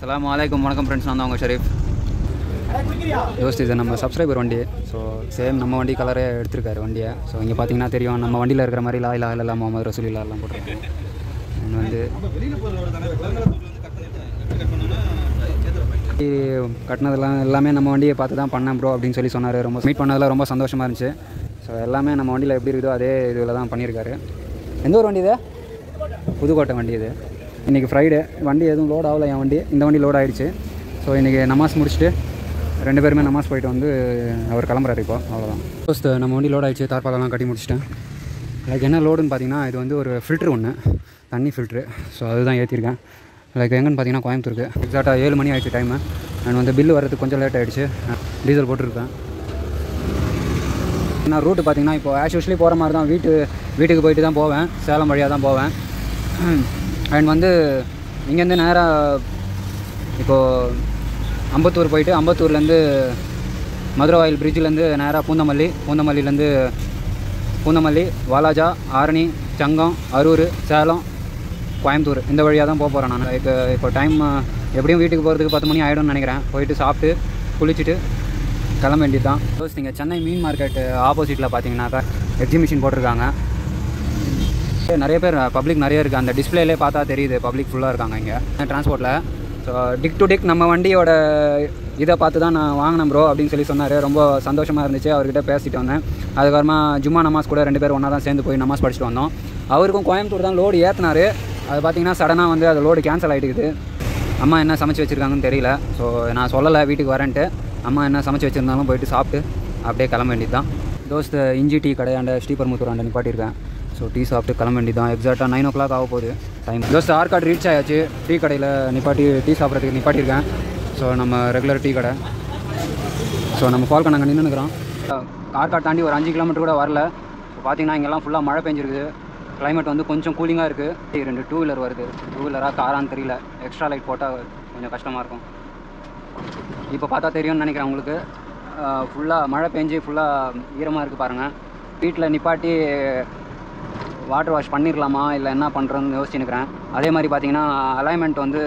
அஸ்ஸலாமு அலைக்கும் வணக்கம் ஃப்ரெண்ட்ஸ் நான் தான் உங்கள் ஷரீஃப் யோசிச்சு இது நம்ம சப்ஸ்கிரைபர் வண்டி ஸோ சேம் நம்ம வண்டி கலரே எடுத்திருக்காரு வண்டியை ஸோ இங்கே பார்த்தீங்கன்னா தெரியும் நம்ம வண்டியில் இருக்கிற மாதிரி லா இல்லா இல்லா முகமது ரசூலில்லா எல்லாம் போட்டிருக்கோம் இன்னும் வந்து வண்டி கட்டினதெல்லாம் எல்லாமே நம்ம வண்டியை பார்த்து தான் பண்ணேன் ப்ரோ அப்படின்னு சொல்லி சொன்னார் ரொம்ப மீட் பண்ணதில் ரொம்ப சந்தோஷமாக இருந்துச்சு ஸோ எல்லாமே நம்ம வண்டியில் எப்படி இருக்குதோ அதே இதில் தான் பண்ணியிருக்காரு எந்த ஒரு வண்டி இது புதுக்கோட்டை வண்டி இது இன்றைக்கி ஃப்ரைடே வண்டி எதுவும் லோட் ஆகல என் வண்டி இந்த வண்டி லோட் ஆகிடுச்சு ஸோ இன்றைக்கி நமாஸ் முடிச்சுட்டு ரெண்டு பேருமே நமாஸ் போயிட்டு வந்து அவர் கிளம்புறாரு இப்போ அவ்வளோதான் ஃபர்ஸ்ட் நம்ம வண்டி லோட் ஆகிடுச்சு தார்பாலெல்லாம் கட்டி முடிச்சிட்டேன் லைக் என்ன லோடுன்னு பார்த்தீங்கன்னா இது வந்து ஒரு ஃபில்ட்ரு ஒன்று தண்ணி ஃபில்ட்ரு ஸோ அதுதான் ஏற்றிருக்கேன் லைக் எங்கன்னு பார்த்தீங்கன்னா கோயம்புத்தூருக்கு எக்ஸாக்டாக ஏழு மணி ஆயிடுச்சு டைமு நான் வந்து பில்லு வரதுக்கு கொஞ்சம் லேட் ஆகிடுச்சு டீசல் போட்டிருக்கேன் நான் ரூட்டு பார்த்தீங்கன்னா இப்போ ஆஸ் யூஸ்வலி போகிற மாதிரி தான் வீட்டு வீட்டுக்கு போயிட்டு தான் போவேன் சேலம் வழியாக தான் போவேன் அண்ட் வந்து இங்கேருந்து நேராக இப்போது அம்பத்தூர் போயிட்டு அம்பத்தூர்லேருந்து மதுரவாயில் பிரிட்ஜிலேருந்து நேராக பூந்தமல்லி பூந்தமல்லிலேருந்து பூந்தமல்லி வாலாஜா ஆரணி சங்கம் அரூர் சேலம் கோயம்புத்தூர் இந்த வழியாக தான் போக போகிறேன் நான் இப்போ இப்போ டைம் எப்படியும் வீட்டுக்கு போகிறதுக்கு பத்து மணி ஆகிடும்னு நினைக்கிறேன் போயிட்டு சாப்பிட்டு குளிச்சுட்டு கிளம்ப வேண்டியது தான் ரோஸ் நீங்கள் சென்னை மீன் மார்க்கெட் ஆப்போசிட்டில் பார்த்தீங்கன்னாக்கா எக்ஸிபிஷன் போட்டிருக்காங்க நிறைய பேர் பப்ளிக் நிறைய இருக்குது அந்த டிஸ்பிளேலே பார்த்தா தெரியுது பப்ளிக் ஃபுல்லாக இருக்காங்க இங்கே டிரான்ஸ்போர்ட்டில் ஸோ டிக் டு டிக் நம்ம வண்டியோட இதை பார்த்து தான் நான் வாங்கினேன் ப்ரோ அப்படின்னு சொல்லி சொன்னார் ரொம்ப சந்தோஷமாக இருந்துச்சு அவர்கிட்ட பேசிட்டு வந்தேன் அதுக்கப்புறமா ஜும்மா நமாஸ் கூட ரெண்டு பேர் ஒன்றா தான் சேர்ந்து போய் நமாஸ் படிச்சுட்டு வந்தோம் அவருக்கும் கோயம்புத்தூர் தான் லோடு ஏற்றினார் அது பார்த்தீங்கன்னா சடனாக வந்து அது லோடு கேன்சல் ஆகிட்டுக்குது அம்மா என்ன சமைச்சு வச்சுருக்காங்கன்னு தெரியல ஸோ நான் சொல்லலை வீட்டுக்கு வரேன்ட்டு அம்மா என்ன சமைச்சு வச்சுருந்தாலும் போயிட்டு சாப்பிட்டு அப்படியே கிளம்ப வேண்டியது தான் தோஸ்து இஞ்சி டீ கடையாண்ட ஸ்ரீபெரும்புத்தூர் ஆண்ட நிப்பாட்டியிருக்கேன் ஸோ டீ சாப்பிட்டு கிளம்ப வேண்டியது தான் எக்ஸாக்டாக நைன் ஓ கிளாக் ஆக போகுது டைம் தோஸ்து ஆர்காட் ரீச் ஆயாச்சு டீ கடையில் நிப்பாட்டி டீ சாப்பிட்றதுக்கு நிப்பாட்டியிருக்கேன் ஸோ நம்ம ரெகுலர் டீ கடை ஸோ நம்ம ஃபால்கன் அங்கே நின்றுக்கிறோம் ஆர்காட் தாண்டி ஒரு அஞ்சு கிலோமீட்டர் கூட வரல இப்போ பார்த்தீங்கன்னா இங்கெல்லாம் ஃபுல்லாக மழை பெஞ்சிருக்குது கிளைமேட் வந்து கொஞ்சம் கூலிங்காக இருக்குது ரெண்டு டூ வீலர் வருது டூ வீலராக காரான்னு தெரியல எக்ஸ்ட்ரா லைட் போட்டால் கொஞ்சம் கஷ்டமாக இருக்கும் இப்போ பார்த்தா தெரியும்னு நினைக்கிறேன் உங்களுக்கு ஃபுல்லாக மழை பெஞ்சு ஃபுல்லாக ஈரமாக இருக்குது பாருங்கள் வீட்டில் நிப்பாட்டி வாட்டர் வாஷ் பண்ணிடலாமா இல்லை என்ன பண்ணுறோன்னு யோசிச்சுன்னுக்கிறேன் அதே மாதிரி பார்த்தீங்கன்னா அலைன்மெண்ட் வந்து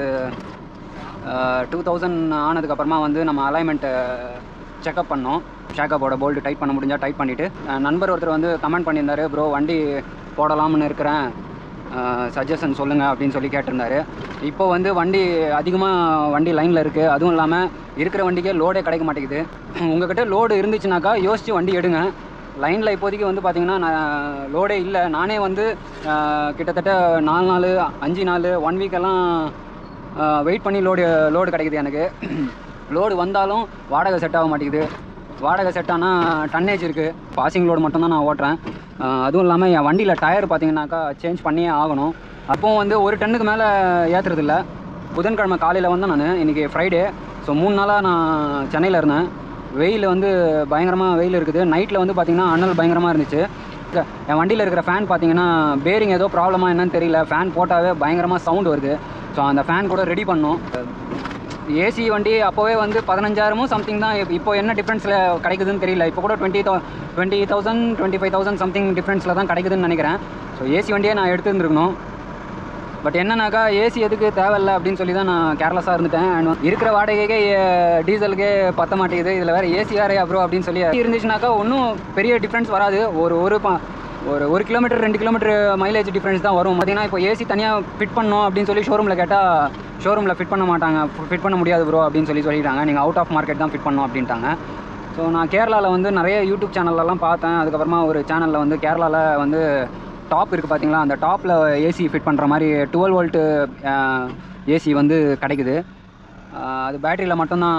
டூ தௌசண்ட் ஆனதுக்கப்புறமா வந்து நம்ம அலைன்மெண்ட்டை செக்அப் பண்ணோம் ஷேக்கப்போட போல்டு டைட் பண்ண முடிஞ்சால் டைட் பண்ணிவிட்டு நண்பர் ஒருத்தர் வந்து கமெண்ட் பண்ணியிருந்தாரு ப்ரோ வண்டி போடலாம்னு இருக்கிறேன் சஜஷன் சொல்லுங்கள் அப்படின்னு சொல்லி கேட்டிருந்தாரு இப்போ வந்து வண்டி அதிகமாக வண்டி லைனில் இருக்குது அதுவும் இல்லாமல் இருக்கிற வண்டிக்கே லோடே கிடைக்க மாட்டேங்குது உங்ககிட்ட லோடு இருந்துச்சுனாக்கா யோசித்து வண்டி எடுங்க லைனில் இப்போதைக்கு வந்து பார்த்திங்கன்னா நான் லோடே இல்லை நானே வந்து கிட்டத்தட்ட நாலு நாள் அஞ்சு நாள் ஒன் வீக்கெல்லாம் வெயிட் பண்ணி லோடு லோடு கிடைக்குது எனக்கு லோடு வந்தாலும் வாடகை செட் ஆக மாட்டேங்குது வாடகை செட் ஆனால் டன்னேஜ் இருக்குது பாசிங் லோடு மட்டும்தான் நான் ஓட்டுறேன் அதுவும் இல்லாமல் என் வண்டியில் டயர் பார்த்தீங்கன்னாக்கா சேஞ்ச் பண்ணியே ஆகணும் அப்போவும் வந்து ஒரு டன்னுக்கு மேலே ஏற்றுறதில்ல புதன்கிழமை காலையில் வந்தேன் நான் இன்றைக்கி ஃப்ரைடே ஸோ மூணு நாளாக நான் சென்னையில் இருந்தேன் வெயில் வந்து பயங்கரமாக வெயில் இருக்குது நைட்டில் வந்து பார்த்திங்கன்னா அனல் பயங்கரமாக இருந்துச்சு என் வண்டியில் இருக்கிற ஃபேன் பார்த்தீங்கன்னா பேரிங் ஏதோ ப்ராப்ளமாக என்னன்னு தெரியல ஃபேன் போட்டாவே பயங்கரமாக சவுண்ட் வருது ஸோ அந்த ஃபேன் கூட ரெடி பண்ணோம் ஏசி வண்டி அப்போவே வந்து பதினஞ்சாயிரமும் சம்திங் தான் இப்போ என்ன டிஃப்ரென்ஸில் கிடைக்குதுன்னு தெரியல இப்போ கூட டுவெண்ட்டி தௌ twenty thousand twenty five thousand something டிஃப்ரென்ஸில் தான் கிடைக்குதுன்னு நினைக்கிறேன் ஸோ ஏசி வண்டியே நான் எடுத்துருந்துருக்கணும் பட் என்னன்னாக்கா ஏசி எதுக்கு தேவையில்ல அப்படின்னு சொல்லி தான் நான் கேர்லெஸ்ஸாக இருந்துட்டேன் அண்ட் இருக்கிற வாடகைக்கே டீசலுக்கே பத்த மாட்டேங்குது இதில் வேறு ஏசி வேறு அப்புறம் அப்படின்னு சொல்லி இருந்துச்சுனாக்கா ஒன்றும் பெரிய டிஃப்ரென்ஸ் வராது ஒரு ஒரு ப ஒரு ஒரு கிலோமீட்டர் ரெண்டு கிலோமீட்டர் மைலேஜ் டிஃப்ரென்ஸ் தான் வரும் பார்த்தீங்கன்னா இப்போ ஏசி தனியாக ஃபிட் பண்ணோம் அப்படின்னு சொல்லி ஷோரூமில் கேட்டால் ஷோரூமில் ஃபிட் பண்ண மாட்டாங்க ஃபிட் பண்ண முடியாது ப்ரோ அப்படின்னு சொல்லி சொல்லிட்டாங்க நீங்கள் அவுட் ஆஃப் மார்க்கெட் தான் ஃபிட் பண்ணோம் அப்படின்ட்டாங்க ஸோ நான் கேரளாவில் வந்து நிறைய யூடியூப் சேனல்லலாம் பார்த்தேன் அதுக்கப்புறமா ஒரு சேனலில் வந்து கேரளாவில் வந்து டாப் இருக்குது பார்த்தீங்களா அந்த டாப்பில் ஏசி ஃபிட் பண்ணுற மாதிரி டுவெல் வோல்ட்டு ஏசி வந்து கிடைக்குது அது பேட்டரியில் மட்டும்தான்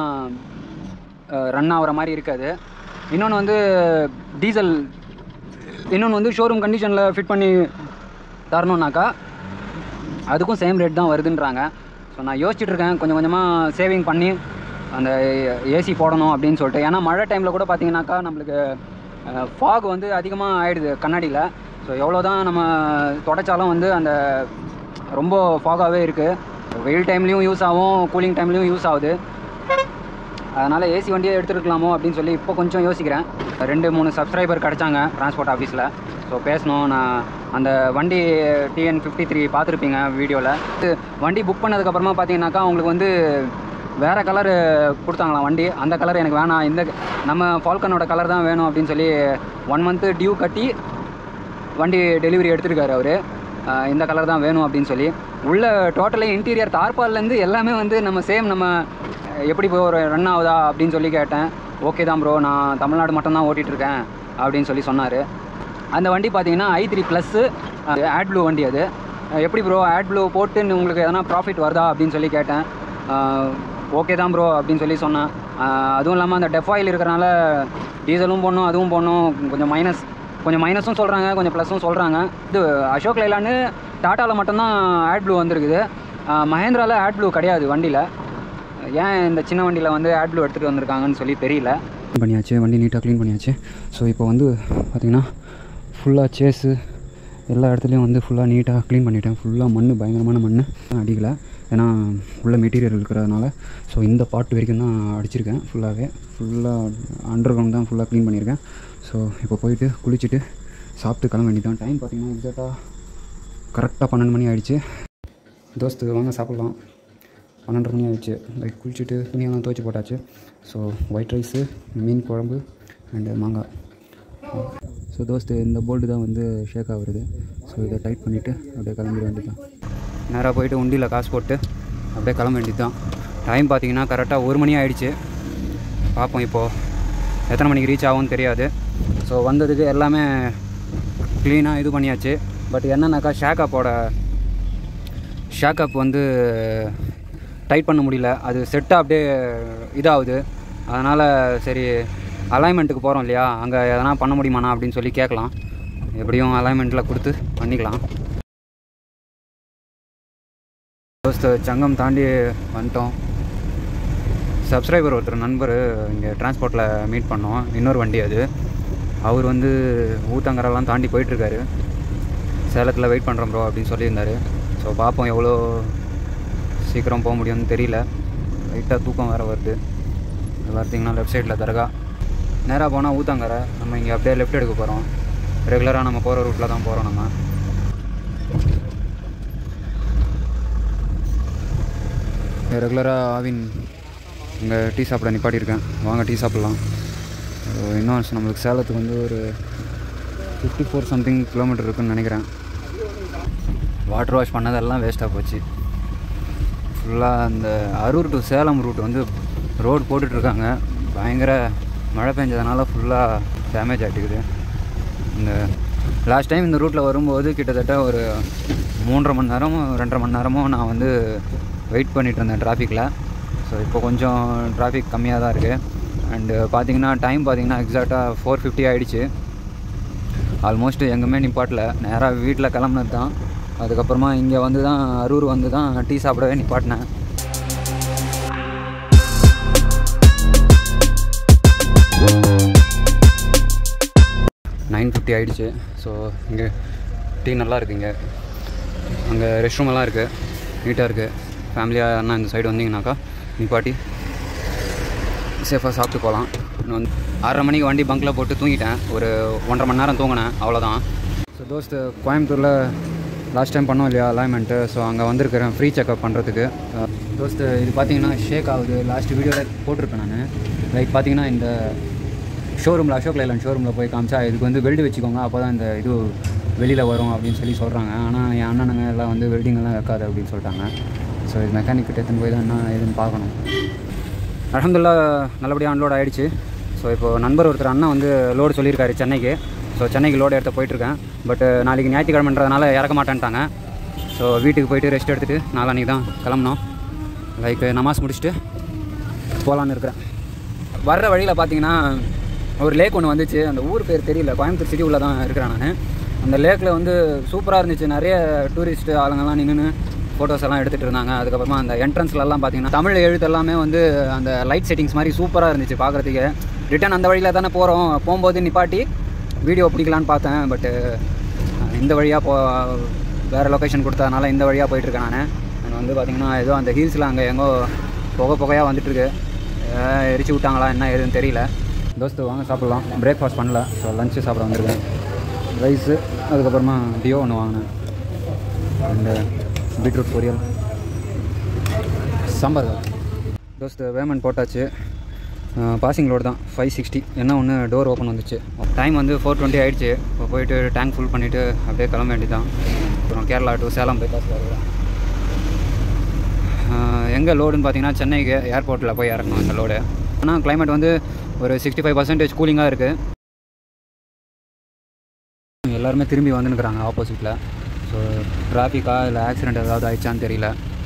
ரன் ஆகிற மாதிரி இருக்காது இன்னொன்று வந்து டீசல் இன்னொன்று வந்து ஷோரூம் கண்டிஷனில் ஃபிட் பண்ணி தரணுன்னாக்கா அதுக்கும் சேம் ரேட் தான் வருதுன்றாங்க ஸோ நான் யோசிச்சுட்டு இருக்கேன் கொஞ்சம் கொஞ்சமாக சேவிங் பண்ணி அந்த ஏசி போடணும் அப்படின்னு சொல்லிட்டு ஏன்னா மழை டைமில் கூட பார்த்தீங்கன்னாக்கா நம்மளுக்கு ஃபாக் வந்து அதிகமாக ஆகிடுது கண்ணாடியில் ஸோ எவ்வளோ தான் நம்ம தொடச்சாலும் வந்து அந்த ரொம்ப ஃபாகாகவே இருக்குது வெயில் டைம்லேயும் யூஸ் ஆகும் கூலிங் டைம்லேயும் யூஸ் ஆகுது அதனால் ஏசி வண்டியே எடுத்துருக்கலாமோ அப்படின்னு சொல்லி இப்போ கொஞ்சம் யோசிக்கிறேன் ரெண்டு மூணு சப்ஸ்கிரைபர் கிடச்சாங்க டிரான்ஸ்போர்ட் ஆஃபீஸில் ஸோ ஸோ பேசணும் நான் அந்த வண்டி டிஎன் ஃபிஃப்டி த்ரீ பார்த்துருப்பீங்க வீடியோவில் வண்டி புக் பண்ணதுக்கப்புறமா பார்த்தீங்கன்னாக்கா அவங்களுக்கு வந்து வேறு கலரு கொடுத்தாங்களாம் வண்டி அந்த கலர் எனக்கு வேணாம் இந்த நம்ம ஃபால்கனோட கலர் தான் வேணும் அப்படின்னு சொல்லி ஒன் மந்த்து டியூ கட்டி வண்டி டெலிவரி எடுத்திருக்காரு அவர் இந்த கலர் தான் வேணும் அப்படின்னு சொல்லி உள்ள டோட்டலி இன்டீரியர் தார்பால்லேருந்து எல்லாமே வந்து நம்ம சேம் நம்ம அஹ், எப்படி போய் ஒரு ரன் ஆகுதா அப்படின்னு சொல்லி கேட்டேன் ஓகே தான் ப்ரோ நான் தமிழ்நாடு மட்டும்தான் ஓட்டிகிட்டு இருக்கேன் அப்படின்னு சொல்லி சொன்னார் அந்த வண்டி பார்த்தீங்கன்னா I three plus add blue வண்டி அது அஹ், எப்படி ப்ரோ ஆட் ப்ளூ போட்டு உங்களுக்கு எதனா ப்ராஃபிட் வருதா அப்படின்னு சொல்லி கேட்டேன் ஓகே தான் ப்ரோ அப்படின்னு சொல்லி சொன்னேன் அஹ், அதுவும் இல்லாமல் அந்த டெஃபாயில் இருக்கிறனால டீசலும் போடணும் அதுவும் போடணும் கொஞ்சம் மைனஸ் கொஞ்சம் மைனஸும் சொல்கிறாங்க கொஞ்சம் ப்ளஸும் சொல்கிறாங்க இது அசோக் லைலான்னு டாட்டாவில் மட்டும்தான் ஆட் ப்ளூ வந்திருக்குது மஹேந்திராவில் ஆட் ப்ளூ கிடையாது வண்டியில் ஏன் இந்த சின்ன வண்டியில் வந்து ஆட் ப்ளூ எடுத்துகிட்டு வந்திருக்காங்கன்னு சொல்லி தெரியல பண்ணியாச்சு வண்டி நீட்டாக க்ளீன் பண்ணியாச்சு ஸோ இப்போ வந்து பார்த்திங்கன்னா ஃபுல்லாக சேஸு எல்லா இடத்துலையும் வந்து ஃபுல்லாக நீட்டாக க்ளீன் பண்ணிட்டேன் ஃபுல்லாக மண் பயங்கரமான மண் அடிக்கலை ஏன்னா உள்ள மெட்டீரியல் இருக்கிறதுனால ஸோ இந்த பாட்டு வரைக்கும் தான் அடிச்சிருக்கேன் ஃபுல்லாகவே ஃபுல்லாக அண்டர் கிரவுண்ட் தான் ஃபுல்லாக க்ளீன் பண்ணியிருக்கேன் ஸோ இப்போ போயிட்டு குளிச்சுட்டு சாப்பிட்டு கிளம்ப வேண்டியதான் டைம் பார்த்தீங்கன்னா எக்ஸாக்டாக கரெக்டாக பன்னெண்டு மணி ஆயிடுச்சு தோஸ்து வாங்க சாப்பிட்லாம் பன்னெண்டு மணி ஆயிடுச்சு லைக் குளிச்சுட்டு துணியெல்லாம் துவைச்சி போட்டாச்சு ஸோ ஒயிட் ரைஸு மீன் குழம்பு அண்டு மாங்காய் ஸோ தோஸ்து இந்த போல்டு தான் வந்து ஷேக் ஆகுறது ஸோ இதை டைட் பண்ணிவிட்டு அப்படியே கிளம்பிட வேண்டியது நேராக போயிட்டு உண்டியில் காசு போட்டு அப்படியே கிளம்ப வேண்டியது தான் டைம் பார்த்தீங்கன்னா கரெக்டாக ஒரு மணி ஆயிடுச்சு பார்ப்போம் இப்போது எத்தனை மணிக்கு ரீச் ஆகும்னு தெரியாது ஸோ வந்ததுக்கு எல்லாமே க்ளீனாக இது பண்ணியாச்சு பட் என்னன்னாக்கா ஷேக்கப்போட ஷேக்கப் வந்து டைட் பண்ண முடியல அது செட்டாக அப்படியே இதாகுது அதனால் சரி அலைன்மெண்ட்டுக்கு போகிறோம் இல்லையா அங்கே எதனா பண்ண முடியுமாண்ணா அப்படின்னு சொல்லி கேட்கலாம் எப்படியும் அலைன்மெண்ட்டில் கொடுத்து பண்ணிக்கலாம் தோஸ்து சங்கம் தாண்டி வந்துட்டோம் சப்ஸ்கிரைபர் ஒருத்தர் நண்பர் இங்கே டிரான்ஸ்போர்ட்டில் மீட் பண்ணோம் இன்னொரு வண்டி அது அவர் வந்து ஊத்தங்கரெல்லாம் தாண்டி போயிட்டுருக்காரு சேலத்தில் வெயிட் பண்ணுறோம் ப்ரோ அப்படின்னு சொல்லியிருந்தாரு ஸோ பார்ப்போம் எவ்வளோ சீக்கிரம் போக முடியும்னு தெரியல லைட்டாக தூக்கம் வேறு வருது இது பார்த்தீங்கன்னா லெஃப்ட் சைடில் தர்கா நேராக போனால் ஊத்தாங்கரை நம்ம இங்கே அப்படியே லெஃப்ட் எடுக்க போகிறோம் ரெகுலராக நம்ம போகிற ரூட்டில் தான் போகிறோம் நம்ம ரெகுலராக ஆவின் இங்கே டீ சாப்பிட நிப்பாட்டியிருக்கேன் வாங்க டீ சாப்பிட்லாம் இன்னும் நம்மளுக்கு சேலத்துக்கு வந்து ஒரு ஃபிஃப்டி ஃபோர் சம்திங் கிலோமீட்டர் இருக்குன்னு நினைக்கிறேன் வாட்டர் வாஷ் பண்ணதெல்லாம் வேஸ்ட்டாக போச்சு ஃபுல்லாக அந்த அரூர் டு சேலம் ரூட் வந்து ரோடு போட்டுட்ருக்காங்க பயங்கர மழை பெஞ்சதுனால ஃபுல்லாக டேமேஜ் ஆகிட்டுக்குது இந்த லாஸ்ட் டைம் இந்த ரூட்டில் வரும்போது கிட்டத்தட்ட ஒரு மூன்றரை மணி நேரமோ ரெண்டரை மணி நேரமோ நான் வந்து வெயிட் பண்ணிட்டு இருந்தேன் டிராஃபிக்கில் ஸோ இப்போ கொஞ்சம் டிராஃபிக் கம்மியாக தான் இருக்குது அண்டு பார்த்தீங்கன்னா டைம் பார்த்தீங்கன்னா எக்ஸாக்டாக ஃபோர் ஃபிஃப்டி ஆகிடுச்சு ஆல்மோஸ்ட் எங்கேயுமே நிப்பாட்டல நேராக வீட்டில் கிளம்புனது தான் அதுக்கப்புறமா இங்கே வந்து தான் அரூர் வந்து தான் டீ சாப்பிடவே நிப்பாட்டினேன் நைன் ஃபிஃப்டி ஆகிடுச்சு ஸோ இங்கே டீ நல்லா இருக்கு இங்கே அங்கே ரெஸ்ட் ரூம் எல்லாம் இருக்குது நீட்டாக இருக்குது ஃபேமிலியாக அண்ணா இந்த சைடு வந்தீங்கன்னாக்கா நிப்பாட்டி சேஃபாக சாப்பிட்டு போகலாம் இன்னும் வந்து ஆறரை மணிக்கு வண்டி பங்க்கில் போட்டு தூங்கிட்டேன் ஒரு ஒன்றரை மணி நேரம் தூங்கினேன் அவ்வளோதான் ஸோ தோஸ்து கோயம்புத்தூரில் லாஸ்ட் டைம் பண்ணோம் இல்லையா அலைன்மெண்ட்டு ஸோ அங்கே வந்திருக்கிறேன் ஃப்ரீ செக்அப் பண்ணுறதுக்கு தோஸ்து இது பார்த்தீங்கன்னா ஷேக் ஆகுது லாஸ்ட் வீடியோவில் போட்டிருப்பேன் நான் லைக் பார்த்தீங்கன்னா இந்த ஷோரூமில் அசோக் லைலாண்ட் ஷோரூமில் போய் காமிச்சா இதுக்கு வந்து வெல்டு வச்சுக்கோங்க அப்போ தான் இந்த இது வெளியில் வரும் அப்படின்னு சொல்லி சொல்கிறாங்க ஆனால் என் அண்ணனுங்க எல்லாம் வந்து வெல்டிங் எல்லாம் வைக்காது அப்படின்னு சொல்லிட்டாங்க ஸோ இது மெக்கானிக் கிட்ட எடுத்துன்னு போய் தான் என்ன ஏதுன்னு பார்க்கணும் அலமதுல்லா நல்லபடியாக அன்லோட் ஆகிடுச்சு ஸோ இப்போது நண்பர் ஒருத்தர் அண்ணன் வந்து லோடு சொல்லியிருக்காரு சென்னைக்கு ஸோ சென்னைக்கு லோடு எடுத்து போயிட்டுருக்கேன் பட் நாளைக்கு ஞாயிற்றுக்கிழமைன்றதுனால இறக்க மாட்டேன்ட்டாங்க ஸோ வீட்டுக்கு போயிட்டு ரெஸ்ட் எடுத்துகிட்டு நாளான்னைக்கு தான் கிளம்பணும் லைக் நமாஸ் முடிச்சுட்டு போகலான்னு இருக்கிறேன் வர்ற வழியில் பார்த்தீங்கன்னா ஒரு லேக் ஒன்று வந்துச்சு அந்த ஊர் பேர் தெரியல கோயம்புத்தூர் சிட்டி உள்ள தான் இருக்கிறேன் நான் அந்த லேக்கில் வந்து சூப்பராக இருந்துச்சு நிறைய டூரிஸ்ட் ஆளுங்கெல்லாம் நின்று ஃபோட்டோஸ் எல்லாம் எடுத்துகிட்டு இருந்தாங்க அதுக்கப்புறமா அந்த என்ட்ரன்ஸ்லலாம் பார்த்தீங்கன்னா தமிழ் எழுத்து எல்லாமே வந்து அந்த லைட் செட்டிங்ஸ் மாதிரி சூப்பராக இருந்துச்சு பார்க்குறதுக்கு ரிட்டன் அந்த வழியில் தானே போகிறோம் போகும்போது நிப்பாட்டி வீடியோ பிடிக்கலான்னு பார்த்தேன் பட்டு இந்த வழியாக போ வேறு லொக்கேஷன் கொடுத்ததுனால இந்த வழியாக போயிட்டுருக்கேன் நான் நான் வந்து பார்த்திங்கன்னா ஏதோ அந்த ஹீல்ஸில் அங்கே எங்கோ புகை புகையாக வந்துட்டுருக்கு எரிச்சு விட்டாங்களா என்ன ஏதுன்னு தெரியல தோஸ்து வாங்க சாப்பிட்லாம் பிரேக்ஃபாஸ்ட் பண்ணல ஸோ லஞ்சு சாப்பிட வந்திருக்கேன் ரைஸு அதுக்கப்புறமா டியோ ஒன்று வாங்கினேன் அண்டு பீட்ரூட் பொரியல் சாம்பார் தான் தோஸ்து பேமெண்ட் போட்டாச்சு பாசிங் லோடு தான் ஃபைவ் சிக்ஸ்டி என்ன ஒன்று டோர் ஓப்பன் வந்துச்சு டைம் வந்து ஃபோர் டுவெண்ட்டி ஆயிடுச்சு இப்போ போயிட்டு டேங்க் ஃபுல் பண்ணிவிட்டு அப்படியே கிளம்ப வேண்டியதான் அப்புறம் கேரளா டு சேலம் பைபாஸ் வருவேன் எங்கே லோடுன்னு பார்த்தீங்கன்னா சென்னைக்கு ஏர்போர்ட்டில் போய் இறங்கணும் இந்த லோடு ஆனால் climate வந்து ஒரு சிக்ஸ்டி ஃபைவ் பர்சன்டேஜ் கூலிங்காக இருக்குது எல்லாருமே திரும்பி வந்துன்னுக்குறாங்க ஆப்போசிட்டில் ஸோ டிராஃபிக்கா இல்லை ஆக்சிடெண்ட் ஏதாவது ஆயிடுச்சான்னு தெரியல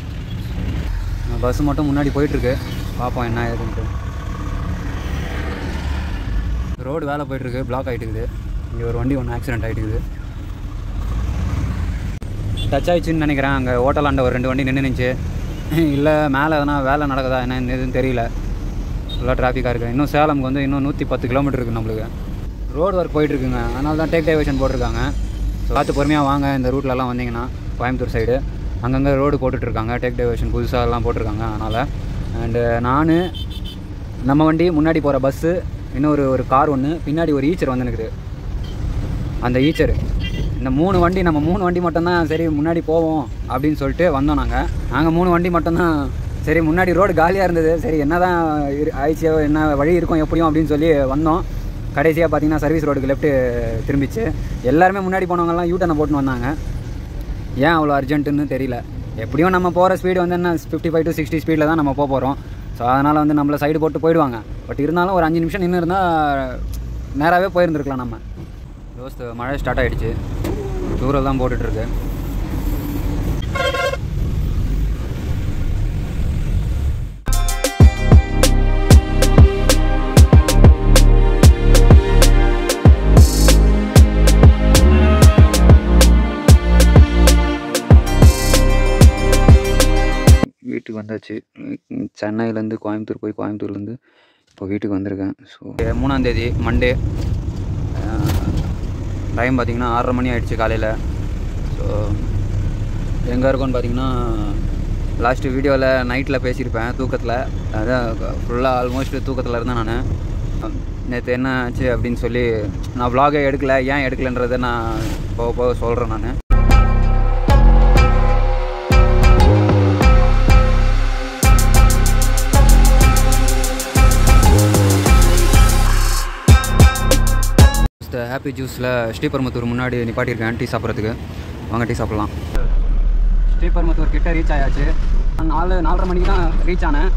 பஸ்ஸு மட்டும் முன்னாடி போயிட்டுருக்கு பார்ப்போம் என்ன ஏதுன்ட்டு ரோடு வேலை போயிட்டுருக்கு பிளாக் ஆகிட்டுக்குது இங்கே ஒரு வண்டி ஒன்று ஆக்சிடென்ட் ஆகிட்டுக்குது டச் ஆயிடுச்சுன்னு நினைக்கிறேன் அங்கே ஹோட்டலாண்ட ஒரு ரெண்டு வண்டி நின்றுச்சு இல்லை மேலே எதனா வேலை நடக்குதா என்ன எதுன்னு தெரியல ஃபுல்லாக டிராஃபிக்காக இருக்குது இன்னும் சேலம்க்கு வந்து இன்னும் நூற்றி பத்து கிலோமீட்டர் இருக்குது நம்மளுக்கு ரோடு ஒர்க் போயிட்டுருக்குங்க அதனால தான் டேக் டைவர்ஷன் போட்டிருக்காங்க ஸோ பார்த்து பொறுமையாக வாங்க இந்த ரூட்லலாம் வந்தீங்கன்னா கோயம்புத்தூர் சைடு அங்கங்கே ரோடு போட்டுட்ருக்காங்க டேக் டைவர்ஷன் புதுசாக எல்லாம் போட்டிருக்காங்க அதனால் அண்டு நான் நம்ம வண்டி முன்னாடி போகிற பஸ்ஸு இன்னொரு ஒரு கார் ஒன்று பின்னாடி ஒரு ஈச்சர் வந்துனுக்குது அந்த ஈச்சர் இந்த மூணு வண்டி நம்ம மூணு வண்டி மட்டும்தான் சரி முன்னாடி போவோம் அப்படின்னு சொல்லிட்டு வந்தோம் நாங்கள் நாங்கள் மூணு வண்டி மட்டும்தான் சரி முன்னாடி ரோடு காலியாக இருந்தது சரி என்ன தான் ஆயிடுச்சோ என்ன வழி இருக்கும் எப்படியும் அப்படின்னு சொல்லி வந்தோம் கடைசியாக பார்த்தீங்கன்னா சர்வீஸ் ரோடுக்கு லெஃப்ட்டு திரும்பிச்சு எல்லாருமே முன்னாடி போனவங்கலாம் யூட்டனை போட்டுன்னு வந்தாங்க ஏன் அவ்வளோ அர்ஜென்ட்டுன்னு தெரியல எப்படியும் நம்ம போகிற ஸ்பீடு வந்து என்ன ஃபிஃப்டி ஃபைவ் டு சிக்ஸ்டி ஸ்பீடில் தான் நம்ம போக போகிறோம் ஸோ அதனால் வந்து நம்மளை சைடு போட்டு போயிடுவாங்க பட் இருந்தாலும் ஒரு அஞ்சு நிமிஷம் நின்று இருந்தால் நேராகவே போயிருந்துருக்கலாம் நம்ம தோஸ்து மழை ஸ்டார்ட் ஆகிடுச்சு தூரம் தான் போட்டுட்ருக்கு வீட்டுக்கு வந்தாச்சு உம் சென்னையிலேருந்து கோயம்புத்தூர் போய் கோயம்புத்தூர்லேருந்து இப்போ வீட்டுக்கு வந்திருக்கேன் ஸோ மூணாந்தேதி மண்டே டைம் பார்த்தீங்கன்னா ஆறரை மணி ஆயிடுச்சு காலையில் ஸோ எங்கே இருக்கோன்னு பார்த்தீங்கன்னா லாஸ்ட்டு வீடியோவில் நைட்டில் பேசியிருப்பேன் தூக்கத்தில் அதான் ஃபுல்லாக ஆல்மோஸ்ட் தூக்கத்தில் இருந்தேன் நான் நேற்று என்ன ஆச்சு அப்படின்னு சொல்லி நான் vlog-ஏ எடுக்கல ஏன் எடுக்கலைன்றதை நான் போக போக சொல்கிறேன் நான் ஹாப்பி ஜூஸில் ஸ்ரீபெரும்புத்தூர் முன்னாடி நிப்பாட்டியிருக்கேன் டீ சாப்பிட்றதுக்கு வாங்க டீ சாப்பிட்லாம் ஸ்ரீபெரும்புத்தூர் கிட்ட ரீச் ஆயாச்சு நாலு நாலரை மணிக்கு தான் ரீச் ஆனேன்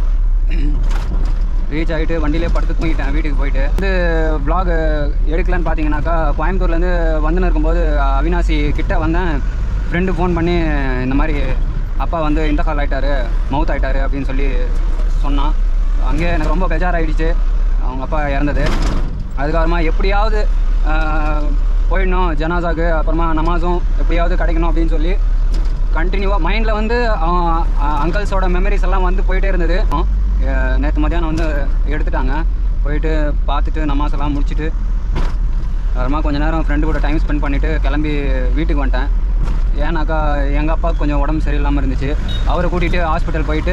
ரீச் ஆகிட்டு வண்டியிலே படுத்து தூங்கிட்டேன் வீட்டுக்கு போயிட்டு வந்து vlog எடுக்கலன்னு பார்த்தீங்கன்னாக்கா கோயம்புத்தூர்லேருந்து வந்துன்னு இருக்கும்போது அவினாசி கிட்ட வந்தேன் ஃப்ரெண்டு ஃபோன் பண்ணி இந்த மாதிரி அப்பா வந்து இந்த கால் ஆகிட்டாரு மவுத் ஆகிட்டாரு அப்படின்னு சொல்லி சொன்னான் அங்கே எனக்கு ரொம்ப பெஜாராயிடுச்சு அவங்க அப்பா இறந்தது அதுக்கப்புறமா எப்படியாவது ஆஹ், போயிடணும் ஜனாசாக்கு அப்புறமா நமாஸும் எப்படியாவது கிடைக்கணும் அப்படின்னு சொல்லி கண்டினியூவாக மைண்டில் வந்து அங்கிள்ஸோட மெமரிஸ் எல்லாம் வந்து போயிட்டே இருந்தது நேற்று மத்தியானம் வந்து எடுத்துட்டாங்க போயிட்டு பார்த்துட்டு நமாஸ் எல்லாம் முடிச்சுட்டு அப்புறமா கொஞ்ச நேரம் ஃப்ரெண்டு கூட டைம் ஸ்பெண்ட் பண்ணிவிட்டு கிளம்பி வீட்டுக்கு வந்துட்டேன் ஏன்னாக்கா எங்கள் அப்பாவுக்கு கொஞ்சம் உடம்பு சரியில்லாமல் இருந்துச்சு அவரை கூட்டிகிட்டு ஹாஸ்பிட்டல் போயிட்டு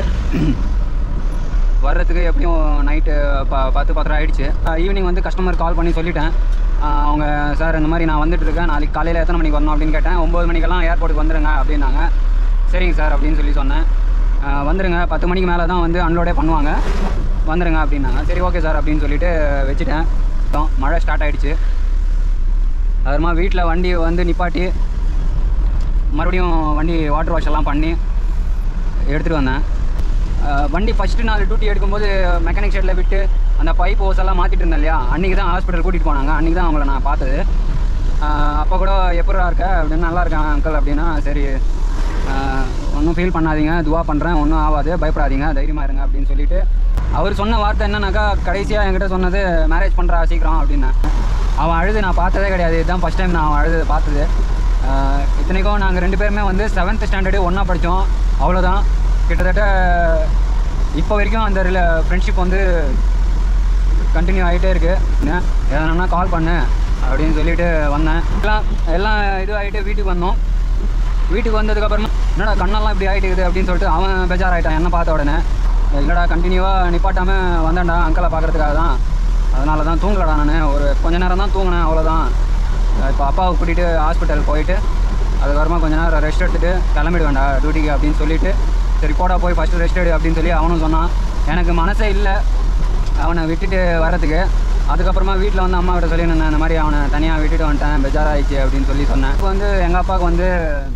வர்றதுக்கு எப்படியும் நைட்டு ப பத்து பத்தரை ஆயிடுச்சு ஈவினிங் வந்து கஸ்டமர் கால் பண்ணி சொல்லிட்டேன் ஆஹ் அவங்க சார் இந்த மாதிரி நான் வந்துட்டு இருக்கேன் நாளைக்கு காலையில் எத்தனை மணிக்கு வரணும் அப்படின்னு கேட்டேன் ஒம்பது மணிக்கெல்லாம் ஏர்போர்ட்டுக்கு வந்துருங்க அப்படின்னாங்க சரிங்க சார் அப்படின்னு சொல்லி சொன்னேன் ஆஹ் வந்துருங்க பத்து மணிக்கு மேலே தான் வந்து அன்லோடே பண்ணுவாங்க வந்துருங்க அப்படின்னாங்க சரி ஓகே சார் அப்படின்னு சொல்லிட்டு வச்சுட்டேன் அப்புறம் மழை ஸ்டார்ட் ஆயிடுச்சு அப்புறமா வீட்டில் வண்டி வந்து நிப்பாட்டி மறுபடியும் வண்டி வாட்டர் வாஷ் எல்லாம் பண்ணி எடுத்துகிட்டு வந்தேன் அஹ் வண்டி ஃபஸ்ட்டு நாள் டியூட்டி எடுக்கும்போது மெக்கானிக் ஷெட்டில் விட்டு அந்த பைப் ஹோஸ் எல்லாம் மாற்றிட்டு இருந்தேன் இல்லையா அன்றைக்கி தான் ஹாஸ்பிட்டல் கூட்டிகிட்டு போனாங்க அன்றைக்கி தான் அவங்கள நான் பார்த்தது அஹ் அப்போ கூட எப்படா இருக்க அப்படின்னு நல்லா இருக்கேன் அங்கிள் அப்படின்னா சரி ஒன்றும் ஃபீல் பண்ணாதீங்க துவா பண்ணுறேன் ஒன்றும் ஆகாது பயப்படாதீங்க தைரியமாக இருங்க அப்படின்னு சொல்லிட்டு அவர் சொன்ன வார்த்தை என்னன்னாக்கா கடைசியாக என்கிட்ட சொன்னது மேரேஜ் பண்ணுறா சீக்கிரம் அப்படின்னு அவன் அழுது நான் பார்த்ததே கிடையாது இதுதான் ஃபஸ்ட் டைம் நான் அவன் அழுது பார்த்தது ஆஹ் இத்தனைக்கும் நாங்கள் ரெண்டு பேருமே வந்து செவன்த் ஸ்டாண்டர்டு ஒன்றா படித்தோம் அவ்வளோதான் கிட்டத்தட்ட இப்போ வரைக்கும் அந்த ரில ஃப்ரெண்ட்ஷிப் வந்து கண்டினியூ ஆகிட்டே இருக்குது எதனா கால் பண்ணு அப்படின்னு சொல்லிட்டு வந்தேன் எல்லாம் எல்லாம் இது ஆகிட்டு வீட்டுக்கு வந்தோம் வீட்டுக்கு வந்ததுக்கப்புறமா என்னடா கண்ணெல்லாம் இப்படி ஆகிட்டு இருக்குது அப்படின்னு சொல்லிட்டு அவன் பெஜார் ஆகிட்டான் என்ன பார்த்த உடனே இல்லைடா கண்டினியூவாக நிப்பாட்டாமல் வந்தேன்டா அங்கிளை பார்க்கறதுக்காக தான் அதனால தான் தூங்கலடா நான் ஒரு கொஞ்ச நேரம் தான் தூங்கினேன் அவ்வளோதான் இப்போ அப்பாவை கூட்டிகிட்டு ஹாஸ்பிட்டல் போயிட்டு அதுக்கப்புறமா கொஞ்ச நேரம் ரெஸ்ட் எடுத்துட்டு கிளம்பிடுவேன்டா டியூட்டிக்கு அப்படின்னு சொல்லிட்டு சரி போடா போய் ஃபஸ்ட்டு ரெஸ்ட் எடு அப்படின்னு சொல்லி அவனும் சொன்னான் எனக்கு மனசே இல்லை அவனை விட்டுட்டு வர்றதுக்கு அதுக்கப்புறமா வீட்டில் வந்து அம்மா கிட்ட சொல்லி நான் இந்த மாதிரி அவனை தனியாக விட்டுட்டு வந்துட்டேன் பெஜாராயிடுச்சு அப்படின்னு சொல்லி சொன்னேன் இப்போ வந்து எங்கள் அப்பாவுக்கு வந்து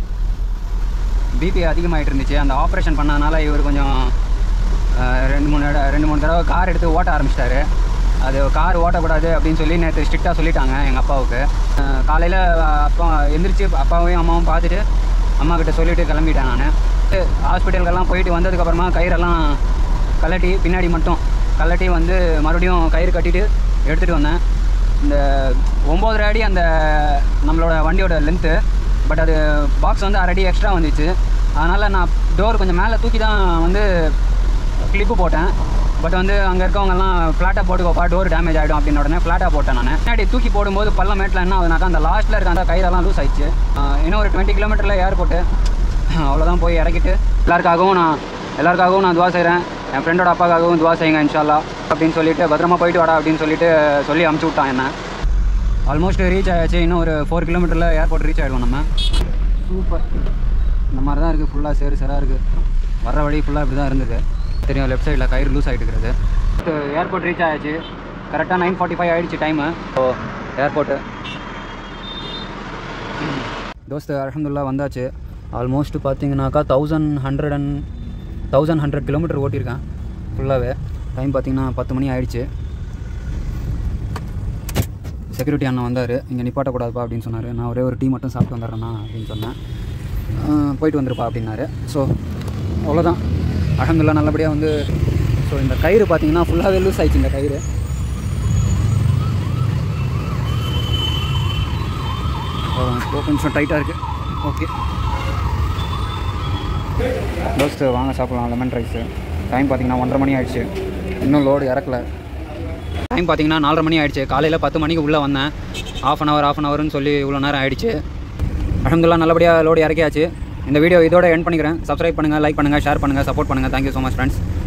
பிபி அதிகமாகிட்டு இருந்துச்சு அந்த ஆப்ரேஷன் பண்ணதுனால இவர் கொஞ்சம் அஹ், ரெண்டு மூணு இட ரெண்டு மூணு தடவை கார் எடுத்து ஓட்ட ஆரம்பிச்சிட்டாரு அது கார் ஓட்டக்கூடாது அப்படின்னு சொல்லி நேற்று ஸ்ட்ரிக்டாக சொல்லிட்டாங்க எங்கள் அப்பாவுக்கு காலையில் அப்பா எந்திரிச்சு அப்பாவையும் அம்மாவும் பார்த்துட்டு அம்மா கிட்ட சொல்லிட்டு கிளம்பிட்டேன் நான் ஹாஸ்பிட்டலுக்கெல்லாம் போயிட்டு வந்ததுக்கப்புறமா கயிறெல்லாம் கழட்டி பின்னாடி மட்டும் கழட்டி வந்து மறுபடியும் கயிறு கட்டிட்டு எடுத்துகிட்டு வந்தேன் இந்த ஒம்போதரை அடி அந்த நம்மளோட வண்டியோட லென்த்து பட் அது பாக்ஸ் வந்து அரை அடி எக்ஸ்ட்ரா வந்துச்சு அதனால் நான் டோர் கொஞ்சம் மேலே தூக்கி தான் வந்து கிளிப்பு போட்டேன் பட் வந்து அங்கே இருக்கவங்கெல்லாம் ஃப்ளாட்டாக போட்டுக்கோப்பா டோர் டேமேஜ் ஆகிடும் அப்படின்னு உடனே ஃப்ளாட்டாக போட்டேன் நான் பின்னாடி தூக்கி போடும்போது பள்ளம் மேட்டில் என்ன ஆகுதுனாக்கா அந்த லாஸ்ட்டில் இருக்க அந்த கயிறெல்லாம் லூஸ் ஆயிடுச்சு ஆஹ் இன்னும் ஒரு டுவெண்ட்டி கிலோமீட்டரில் ஏர்போர்ட்டு அவ்வளோதான் போய் இறக்கிட்டு எல்லாருக்காகவும் நான் எல்லாருக்காகவும் நான் துவா செய்கிறேன் என் ஃப்ரெண்டோட அப்பாக்காகவும் துவா செய்யுங்க இன்ஷால்லா அப்படின்னு சொல்லிட்டு பத்திரமா போயிட்டு வாடா அப்படின்னு சொல்லிட்டு சொல்லி அமுச்சு விட்டான் என்ன ஆல்மோஸ்ட் ரீச் ஆயாச்சு இன்னும் ஒரு ஃபோர் கிலோமீட்டரில் ஏர்போர்ட் ரீச் ஆகிடுவோம் நம்ம சூப்பர் இந்த மாதிரி தான் இருக்குது ஃபுல்லாக சேரு சராக இருக்குது வர வழி ஃபுல்லாக இப்படி தான் இருந்தது தெரியும் லெஃப்ட் சைடில் கயிறு லூஸ் ஆகிட்டு இருக்கிறது ஏர்போர்ட் ரீச் ஆயாச்சு கரெக்டாக நைன் ஃபார்ட்டி ஃபைவ் ஆகிடுச்சு டைமு ஸோ ஏர்போர்ட்டு தோஸ்து அலமதுல்லா வந்தாச்சு ஆல்மோஸ்ட் பார்த்தீங்கன்னாக்கா thousand hundred and thousand hundred kilometer ஓட்டியிருக்கேன் ஃபுல்லாகவே டைம் பார்த்தீங்கன்னா பத்து மணி ஆயிடுச்சு செக்யூரிட்டி அண்ணன் வந்தார் இங்கே நிப்பாட்டக்கூடாதுப்பா அப்படின்னு சொன்னார் நான் ஒரே ஒரு டீ மட்டும் சாப்பிட்டு வந்துடுறேண்ணா அப்படின்னு சொன்னேன் ஆஹ் போயிட்டு வந்துருப்பா அப்படின்னாரு ஸோ அவ்வளோதான் அலமதுல்லா நல்லபடியாக வந்து ஸோ இந்த கயிறு பார்த்தீங்கன்னா ஃபுல்லாகவே லூஸ் ஆயிடுச்சு இந்த கயிறு இப்போ கொஞ்சம் டைட்டாக இருக்குது ஓகே தோஸ்ட்டு வாங்க சாப்பிட்லாம் லெமன் ரைஸு டைம் பார்த்தீங்கன்னா ஒன்றரை மணி ஆயிடுச்சு இன்னும் லோடு இறக்கல டைம் பார்த்தீங்கன்னா நாலரை மணி ஆயிடுச்சு காலையில் பத்து மணிக்கு உள்ளே வந்தேன் half an hour half an ஹவர்னு சொல்லி இவ்வளோ நேரம் ஆயிடுச்சு அலமதுல்லா நல்லபடியாக லோடு இறக்கியாச்சு இந்த வீடியோ இதோட எண்ட் பண்ணிக்கிறேன் சப்ஸ்கிரைப் பண்ணுங்கள் லைக் பண்ணுங்கள் ஷேர் பண்ணுங்கள் சப்போர்ட் பண்ணுங்கள் தேங்க்யூ ஸோ மச் ஃப்ரெண்ட்ஸ்